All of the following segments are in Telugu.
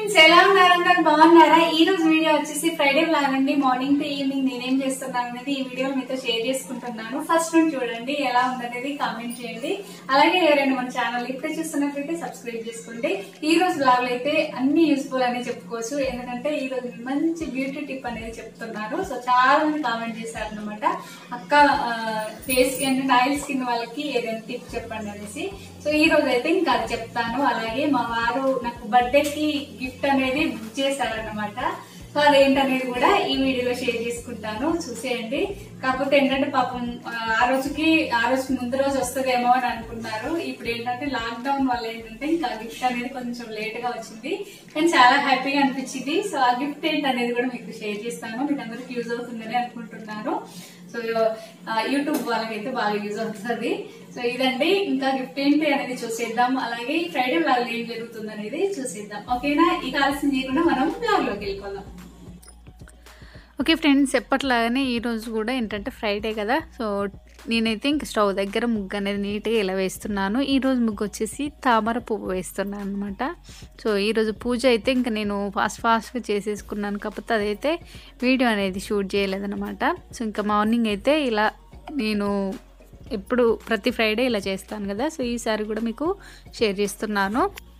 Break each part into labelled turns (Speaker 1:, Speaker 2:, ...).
Speaker 1: ఫ్రెండ్స్ ఎలా ఉన్నారు అందరు బాగున్నారా ఈ రోజు వీడియో వచ్చేసి ఫ్రైడే బ్లాగ్ అండి మార్నింగ్ టు ఈవినింగ్ నేనేం చేస్తున్నాను అనేది ఈ వీడియో మీతో షేర్ చేసుకుంటున్నాను ఫస్ట్ నుండి చూడండి ఎలా ఉందనేది కామెంట్ చేయండి అలాగే ఎవరైనా మన ఛానల్ ఇప్పుడే చూస్తున్నట్లయితే సబ్స్క్రైబ్ చేసుకోండి ఈ రోజు బ్లాగ్ లో అయితే అన్ని యూస్ఫుల్ అనే చెప్పుకోవచ్చు ఎందుకంటే ఈ రోజు మంచి బ్యూటీ టిప్ అనేది చెప్తున్నారు సో చాలా మంది కామెంట్ చేశారు అనమాట అక్క ఫేస్ అండ్ ఆయిల్ స్కిన్ వాళ్ళకి ఏదైనా టిప్ చెప్పండి అనేసి సో ఈ రోజు అయితే ఇంకా అది చెప్తాను అలాగే మా వారు నాకు బర్త్డే కి గిఫ్ట్ అనేది బుక్ చేశారన్నమాట సో అదేంటనేది కూడా ఈ వీడియోలో షేర్ చేసుకుంటాను చూసేయండి కాకపోతే ఏంటంటే పాపం ఆ, ఆ రోజుకి ఆ రోజుకి ముందు రోజు వస్తుందేమో అని అనుకున్నారు ఇప్పుడు ఏంటంటే లాక్ డౌన్ వల్ల ఏంటంటే ఇంకా గిఫ్ట్ అనేది కొంచెం లేట్ గా వచ్చింది కానీ చాలా హ్యాపీగా అనిపించింది సో ఆ గిఫ్ట్ ఏంటనేది కూడా మీకు షేర్ చేస్తాను మీకు అందరికి యూజ్ అవుతుందని అనుకుంటున్నాను సో ఆ, యూట్యూబ్ వాళ్ళకైతే బాగా యూజ్ అవుతుంది సో ఇదండి ఇంకా గిఫ్ట్ ఏంటి అనేది చూసేద్దాం అలాగే ఈ ఫ్రైడే బ్లాగ్ ఏం జరుగుతుంది అనేది చూసేద్దాం ఓకేనా ఈ కావాల్సిన చేయకుండా మనం బ్లాగ్ లోకి వెళ్ళిపోదాం
Speaker 2: ఓకే ఫ్రెండ్స్ ఎప్పట్లాగానే ఈరోజు కూడా ఏంటంటే ఫ్రైడే కదా సో నేనైతే ఇంక స్టవ్ దగ్గర ముగ్గు అనేది నీట్గా ఇలా వేస్తున్నాను ఈరోజు ముగ్గు వచ్చేసి తామర పువ్వు వేస్తున్నాను అనమాట సో ఈరోజు పూజ అయితే ఇంకా నేను ఫాస్ట్ ఫాస్ట్గా చేసేసుకున్నాను కాకపోతే అదైతే వీడియో అనేది షూట్ చేయలేదన్నమాట సో ఇంకా మార్నింగ్ అయితే ఇలా నేను ఎప్పుడు ప్రతి ఫ్రైడే ఇలా చేస్తాను కదా సో ఈసారి కూడా మీకు షేర్ చేస్తున్నాను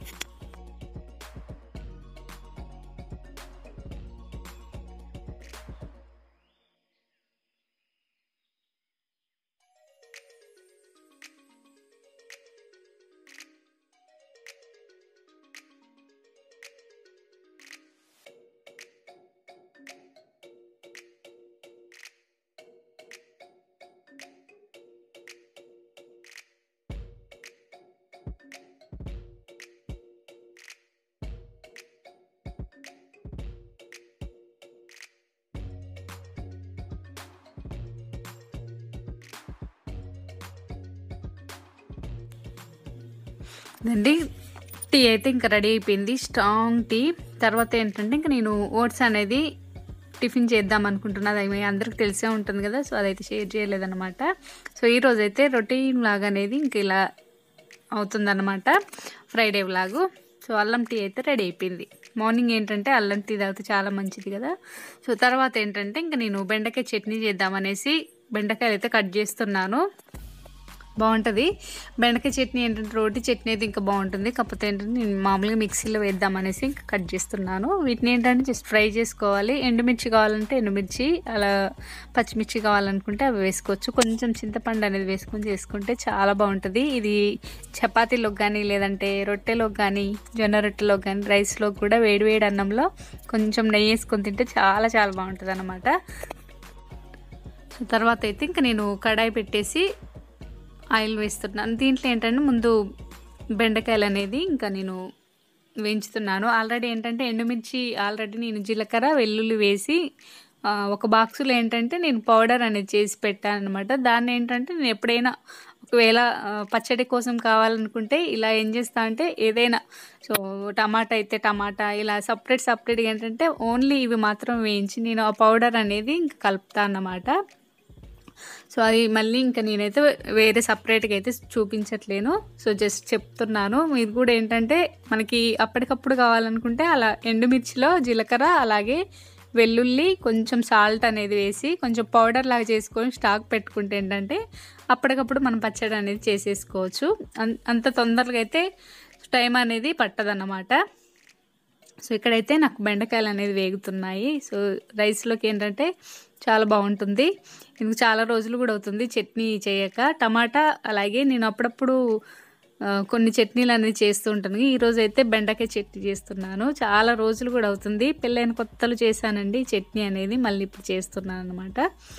Speaker 2: అండి టీ అయితే ఇంకా రెడీ అయిపోయింది స్ట్రాంగ్ టీ తర్వాత ఏంటంటే ఇంకా నేను ఓట్స్ అనేది టిఫిన్ చేద్దాం అనుకుంటున్నది అది మీ అందరికి తెలిసే ఉంటుంది కదా సో అదైతే షేర్ చేయలేదన్నమాట సో ఈరోజు అయితే రొటీన్ లాగ్ అనేది ఇంక ఇలా అవుతుందన్నమాట ఫ్రైడే వ్లాగు సో అల్లం టీ అయితే రెడీ అయిపోయింది మార్నింగ్ ఏంటంటే అల్లం టీ తాగితే చాలా మంచిది కదా సో తర్వాత ఏంటంటే ఇంకా నేను బెండకాయ చట్నీ చేద్దామనేసి బెండకాయలు అయితే కట్ చేస్తున్నాను బాగుంటుంది బెండకాయ చట్నీ ఏంటంటే రోటి చట్నీ అయితే ఇంకా బాగుంటుంది కాకపోతే ఏంటంటే నేను మామూలుగా మిక్సీలో వేద్దామనేసి ఇంకా కట్ చేస్తున్నాను వీటిని ఏంటంటే జస్ట్ ఫ్రై చేసుకోవాలి ఎండుమిర్చి కావాలంటే ఎండుమిర్చి అలా పచ్చిమిర్చి కావాలనుకుంటే అవి వేసుకోవచ్చు కొంచెం చింతపండు అనేది వేసుకొని చేసుకుంటే చాలా బాగుంటుంది ఇది చపాతీలోకి కానీ లేదంటే రొట్టెలోకి కానీ జొన్న రొట్టెలోకి కానీ రైస్లో కూడా వేడి వేడి అన్నంలో కొంచెం నెయ్యి వేసుకొని తింటే చాలా చాలా బాగుంటుంది అనమాట సో తర్వాత అయితే ఇంకా నేను కడాయి పెట్టేసి ఆయిల్ వేస్తున్నాను దీంట్లో ఏంటంటే ముందు బెండకాయలు అనేది ఇంకా నేను వేయించుతున్నాను ఆల్రెడీ ఏంటంటే ఎండుమిర్చి ఆల్రెడీ నేను జీలకర్ర వెల్లుల్లి వేసి ఆ, ఒక బాక్సులో ఏంటంటే నేను పౌడర్ అనేది చేసి పెట్టాను అనమాట దాన్ని ఏంటంటే నేను ఎప్పుడైనా ఒకవేళ ఆ, పచ్చడి కోసం కావాలనుకుంటే ఇలా ఏం చేస్తా అంటే ఏదైనా సో టమాటా అయితే టమాటా ఇలా సపరేట్ సపరేట్గా ఏంటంటే ఓన్లీ ఇవి మాత్రం వేయించి నేను ఆ పౌడర్ అనేది ఇంకా కలుపుతాను అన్నమాట సో అది మళ్ళీ ఇంకా నేనైతే వేరే సపరేట్గా అయితే చూపించట్లేను సో జస్ట్ చెప్తున్నాను మీరు కూడా ఏంటంటే మనకి అప్పటికప్పుడు కావాలనుకుంటే అలా ఎండుమిర్చిలో జీలకర్ర అలాగే వెల్లుల్లి కొంచెం సాల్ట్ అనేది వేసి కొంచెం పౌడర్ లాగా చేసుకొని స్టాక్ పెట్టుకుంటే ఏంటంటే అప్పటికప్పుడు మనం పచ్చడి అనేది చేసేసుకోవచ్చు అన్- అంత తొందరగా అయితే టైం అనేది పట్టదన్నమాట సో ఇక్కడైతే నాకు బెండకాయలు అనేది వేగుతున్నాయి సో రైస్లోకి ఏంటంటే చాలా బాగుంటుంది ఇందుకు చాలా రోజులు కూడా అవుతుంది చట్నీ చేయక టమాటా అలాగే నేను అప్పుడప్పుడు ఆ, కొన్ని చట్నీలు అనేది చేస్తూ ఉంటాను ఈ రోజు అయితే బెండకాయ చట్నీ చేస్తున్నాను చాలా రోజులు కూడా అవుతుంది పెళ్ళైన కొత్తలు చేశానండి ఈ చట్నీ అనేది మళ్ళీ ఇప్పుడు చేస్తున్నాను అనమాట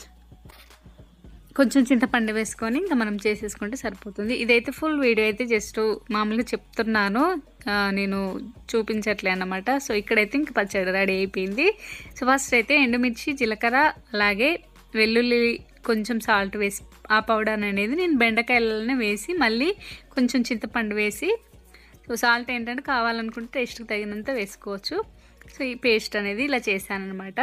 Speaker 2: కొంచెం చింతపండు వేసుకొని ఇంకా మనం చేసేసుకుంటే సరిపోతుంది ఇదైతే ఫుల్ వీడియో అయితే జస్ట్ మామూలుగా చెప్తున్నాను ఆ, నేను చూపించట్లే అన్నమాట సో ఇక్కడైతే ఇంక పచ్చడి రెడీ అయిపోయింది సో ఫస్ట్ అయితే ఎండుమిర్చి జీలకర్ర అలాగే వెల్లుల్లి కొంచెం సాల్ట్ వేసి ఆ పౌడర్ అనేది నేను బెండకాయలనే వేసి మళ్ళీ కొంచెం చింతపండు వేసి సో సాల్ట్ ఏంటంటే కావాలనుకుంటే టేస్ట్కి తగినంత వేసుకోవచ్చు సో ఈ పేస్ట్ అనేది ఇలా చేశాను అనమాట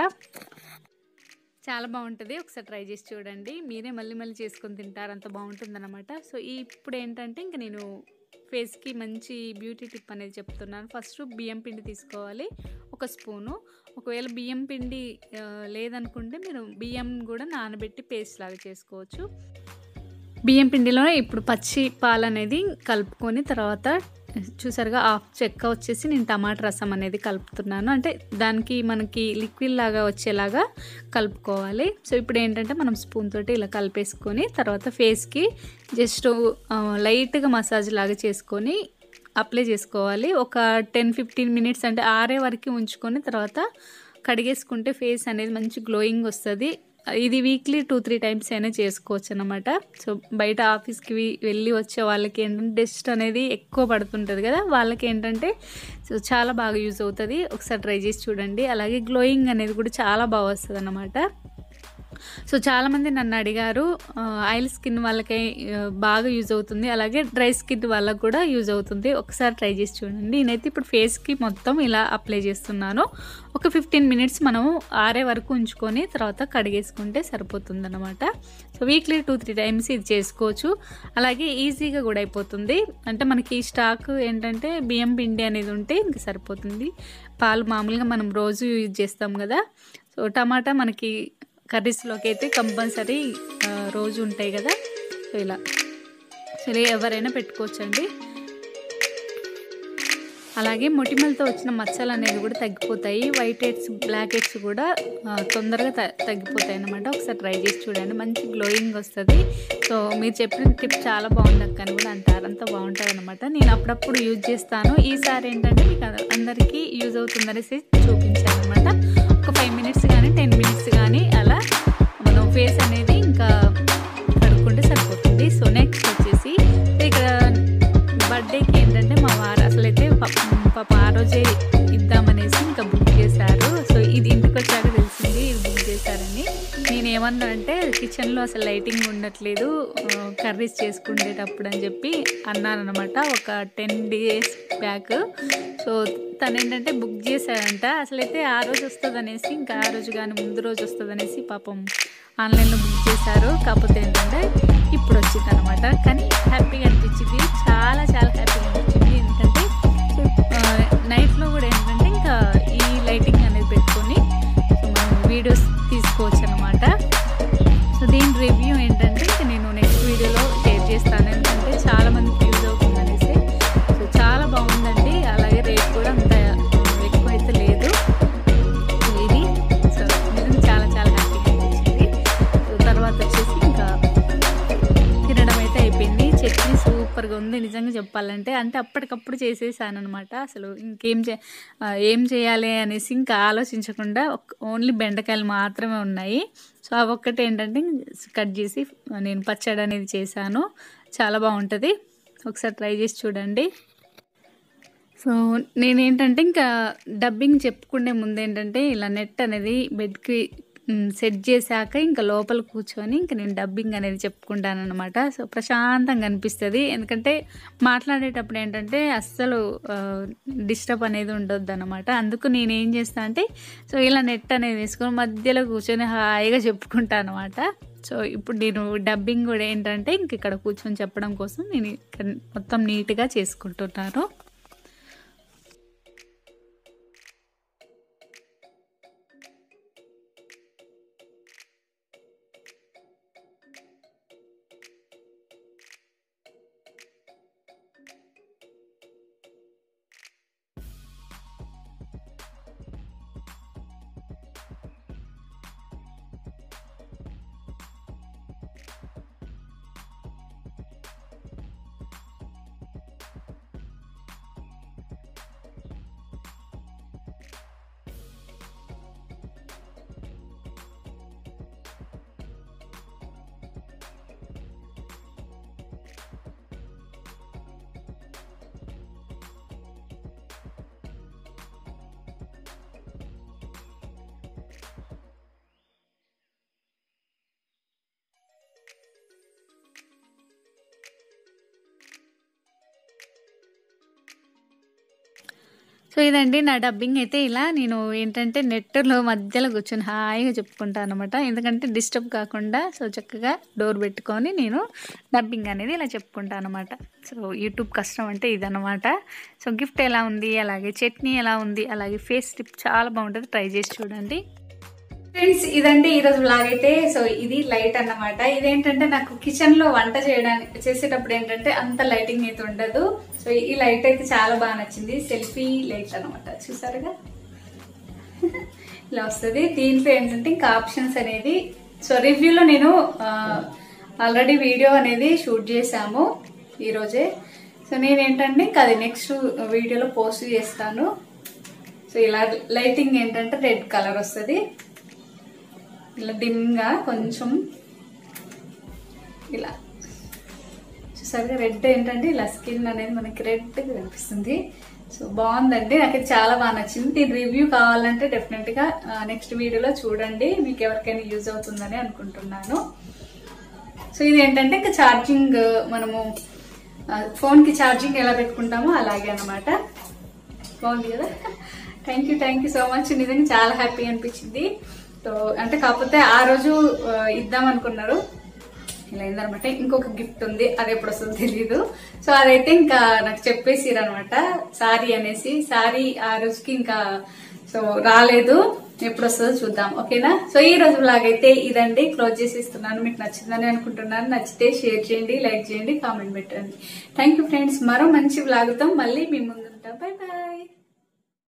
Speaker 2: చాలా బాగుంటుంది ఒకసారి ట్రై చేసి చూడండి మీరే మళ్ళీ మళ్ళీ చేసుకొని తింటారు అంత బాగుంటుంది అనమాట సో ఈ ఇప్పుడు ఏంటంటే ఇంక నేను ఫేస్కి మంచి బ్యూటీ టిప్ అనేది చెప్తున్నాను ఫస్ట్ బియ్యం పిండి తీసుకోవాలి ఒక స్పూను ఒకవేళ బియ్యం పిండి ఆ, లేదనుకుంటే మీరు బియ్యం కూడా నానబెట్టి పేస్ట్ లాగా చేసుకోవచ్చు బియ్యం పిండిలో ఇప్పుడు పచ్చి పాలు అనేది కలుపుకొని తర్వాత చూసారుగా హాఫ్ చెక్క వచ్చేసి నేను టమాటా రసం అనేది కలుపుతున్నాను అంటే దానికి మనకి లిక్విడ్ లాగా వచ్చేలాగా కలుపుకోవాలి సో ఇప్పుడు ఏంటంటే మనం స్పూన్ తోటి ఇలా కలిపేసుకొని తర్వాత ఫేస్కి జస్ట్ లైట్గా మసాజ్ లాగా చేసుకొని అప్లై చేసుకోవాలి ఒక టెన్ ఫిఫ్టీన్ మినిట్స్ అంటే ఆరే వరకు ఉంచుకొని తర్వాత కడిగేసుకుంటే ఫేస్ అనేది మంచి గ్లోయింగ్ వస్తుంది ఇది వీక్లీ టూ త్రీ టైమ్స్ అయినా చేసుకోవచ్చు అనమాట సో బయట ఆఫీస్కి వెళ్ళి వచ్చే వాళ్ళకి ఏంటంటే డస్ట్ అనేది ఎక్కువ పడుతుంటుంది కదా వాళ్ళకి ఏంటంటే సో చాలా బాగా యూజ్ అవుతుంది ఒకసారి ట్రై చేసి చూడండి అలాగే గ్లోయింగ్ అనేది కూడా చాలా బాగా వస్తుంది అనమాట సో చాలామంది నన్ను అడిగారు ఆయిల్ స్కిన్ వాళ్ళకి ఆ, బాగా యూజ్ అవుతుంది అలాగే డ్రై స్కిన్ వాళ్ళకి కూడా యూజ్ అవుతుంది ఒకసారి ట్రై చేసి చూడండి నేనైతే ఇప్పుడు ఫేస్కి మొత్తం ఇలా అప్లై చేస్తున్నాను ఒక ఫిఫ్టీన్ మినిట్స్ మనము ఆరే వరకు ఉంచుకొని తర్వాత కడిగేసుకుంటే సరిపోతుంది అనమాట so weekly two three times ఇది చేసుకోవచ్చు అలాగే ఈజీగా కూడా అయిపోతుంది అంటే మనకి ఈ స్టాక్ ఏంటంటే బియ్యం పిండి అనేది ఉంటే ఇంక సరిపోతుంది పాలు మామూలుగా మనం రోజు యూజ్ చేస్తాం కదా సో టమాటా మనకి కర్రీస్లోకి అయితే కంపల్సరీ ఆ, రోజు ఉంటాయి కదా సో ఇలా సరే ఎవరైనా పెట్టుకోవచ్చండి అలాగే మొటిమలతో వచ్చిన మచ్చలు అనేది కూడా తగ్గిపోతాయి వైట్ హెడ్స్ బ్లాక్ హెడ్స్ కూడా ఆ, తొందరగా త తగ్గిపోతాయి అన్నమాట ఒకసారి ట్రై చేసి చూడండి మంచి గ్లోయింగ్ వస్తుంది సో మీరు చెప్పిన టిప్ చాలా బాగుంది అక్క అని కూడా అంటారు అంత బాగుంటుంది అనమాట నేను అప్పుడప్పుడు యూజ్ చేస్తాను ఈసారి ఏంటంటే మీకు అంద- అందరికీ యూజ్ అవుతుందనేసి చూపించాను అనమాట ఒక ఫైవ్ మినిట్స్ కానీ టెన్ మినిట్స్ కానీ అలా మనం ఫేస్ అనేది ఇంకా కడుక్కుంటే సరిపోతుంది సో నెక్స్ట్ వచ్చేసి ఇక్కడ బర్త్డేకి ఏంటంటే మా వారు అసలైతే పా- పాప ఆ రోజే ఇద్దామనేసి ఇంకా బుక్ చేశారు సో ఇది ఇంటికి వచ్చాక తెలిసింది ఇది బుక్ చేశారని నేను ఏమన్నా అంటే కిచెన్లో అసలు లైటింగ్ ఉండట్లేదు కర్రీస్ చేసుకునేటప్పుడు అని చెప్పి అన్నానమాట ఒక టెన్ డేస్ బ్యాక్ సో తను ఏంటంటే బుక్ చేశారంట అసలైతే ఆ రోజు వస్తుంది అనేసి ఇంకా ఆ రోజు కానీ ముందు రోజు వస్తుంది అనేసి పాపం ఆన్లైన్లో బుక్ చేశారు కాకపోతే ఏంటంటే ఇప్పుడు వచ్చింది అనమాట కానీ హ్యాపీగా అనిపించింది చాలా చాలా హ్యాపీగా అనిపించింది ఎందుకంటే నైట్లో కూడా ఏంటంటే ఇంకా ఈ లైటింగ్ అనేది పెట్టుకొని సో మనం వీడియోస్ తీసుకోవచ్చు అనమాట సో దీని రివ్యూ ఏంటంటే ఇంకా నేను నెక్స్ట్ వీడియోలో షేర్ చేస్తాను ఎందుకంటే చాలా మందికి యూజ్ అవుతుంది అనేసి సో చాలా బాగుందండి అలాగే రేట్ కూడా అంత ఎక్కువ అయితే లేదు సో ఇది సో నిజంగా చాలా చాలా హ్యాపీగా అనిపించింది సో తర్వాత వచ్చేసి ఇంకా తినడం అయితే అయిపోయింది చట్నీ సూపర్గా ఉంది నిజంగా చెప్పాలంటే అంటే అప్పటికప్పుడు చేసేసాను అనమాట అసలు ఇంకేం చే ఆ, ఏం చేయాలి అనేసి ఇంకా ఆలోచించకుండా ఓన్లీ బెండకాయలు మాత్రమే ఉన్నాయి సో అవి ఒక్కటి ఏంటంటే కట్ చేసి నేను పచ్చడి అనేది చేశాను చాలా బాగుంటుంది ఒకసారి ట్రై చేసి చూడండి సో నేనేంటంటే ఇంకా డబ్బింగ్ చెప్పుకునే ముందు ఏంటంటే ఇలా నెట్ అనేది బెడ్కి సెట్ చేశాక ఇంకా లోపల కూర్చొని ఇంకా నేను డబ్బింగ్ అనేది చెప్పుకుంటాను అనమాట సో ప్రశాంతంగా అనిపిస్తుంది ఎందుకంటే మాట్లాడేటప్పుడు ఏంటంటే అస్సలు డిస్టర్బ్ అనేది ఉండొద్దు అనమాట అందుకు నేను ఏం చేస్తాను అంటే సో ఇలా నెట్ అనేది వేసుకొని మధ్యలో కూర్చొని హాయిగా చెప్పుకుంటాను అనమాట సో ఇప్పుడు నేను డబ్బింగ్ కూడా ఏంటంటే ఇంక ఇక్కడ కూర్చొని చెప్పడం కోసం నేను ఇక్కడ మొత్తం నీట్గా చేసుకుంటున్నాను సో ఇదండి నా డబ్బింగ్ అయితే ఇలా నేను ఏంటంటే నెట్లో మధ్యలో కూర్చొని హాయిగా చెప్పుకుంటాను అనమాట ఎందుకంటే డిస్టర్బ్ కాకుండా సో చక్కగా డోర్ పెట్టుకొని నేను డబ్బింగ్ అనేది ఇలా చెప్పుకుంటాను అనమాట సో యూట్యూబ్ కష్టం అంటే ఇదనమాట సో గిఫ్ట్ ఎలా ఉంది అలాగే చట్నీ ఎలా ఉంది అలాగే ఫేస్ టిప్ చాలా బాగుంటుంది ట్రై చేసి చూడండి
Speaker 1: ఫ్రెండ్స్ ఇదండి ఈ రోజు బ్లాగ్ అయితే సో ఇది లైట్ అన్నమాట ఇదేంటంటే నాకు కిచెన్ లో వంట చేయడానికి చేసేటప్పుడు ఏంటంటే అంత లైటింగ్ అయితే ఉండదు సో ఈ లైట్ అయితే చాలా బాగా నచ్చింది సెల్ఫీ లైట్ అన్నమాట చూసారుగా ఇలా వస్తుంది దీంట్లో ఏంటంటే ఇంకా ఆప్షన్స్ అనేది సో రివ్యూలో నేను ఆల్రెడీ వీడియో అనేది షూట్ చేశాము ఈరోజే సో నేను ఏంటంటే ఇంకా అది నెక్స్ట్ వీడియోలో పోస్ట్ చేస్తాను సో ఇలా లైటింగ్ ఏంటంటే రెడ్ కలర్ వస్తుంది ఇలా డిమ్గా కొంచెం ఇలా చూసారుగా రెడ్ ఏంటంటే ఇలా స్కిన్ అనేది మనకి రెడ్ కనిపిస్తుంది సో బాగుందండి నాకు ఇది చాలా బాగా నచ్చింది దీని రివ్యూ కావాలంటే డెఫినెట్ గా నెక్స్ట్ వీడియోలో చూడండి మీకు ఎవరికైనా యూజ్ అవుతుందని అనుకుంటున్నాను సో ఇది ఏంటంటే ఇంకా ఛార్జింగ్ మనము ఫోన్ కి ఛార్జింగ్ ఎలా పెట్టుకుంటామో అలాగే అన్నమాట బాగుంది కదా thank you thank you so much నిజంగా చాలా హ్యాపీ అనిపించింది సో అంటే కాకపోతే ఆ రోజు ఆ, ఇద్దాం అనుకున్నారు ఇలా అయిందనమాట ఇంకొక గిఫ్ట్ ఉంది అది ఎప్పుడు వస్తుందో తెలియదు సో అదైతే ఇంకా నాకు చెప్పేసిరు అనమాట సారీ అనేసి సారీ ఆ రోజుకి ఇంకా సో రాలేదు ఎప్పుడు వస్తుందో చూద్దాం ఓకేనా సో ఈ రోజు బ్లాగ్ అయితే ఇదండి క్లోజ్ చేసి ఇస్తున్నాను మీకు నచ్చిందని అనుకుంటున్నాను నచ్చితే షేర్ చేయండి లైక్ చేయండి కామెంట్ పెట్టండి థ్యాంక్ యూ ఫ్రెండ్స్ మరో మంచి బ్లాగుతో మళ్ళీ మీ ముందుంటాం బాయ్ బాయ్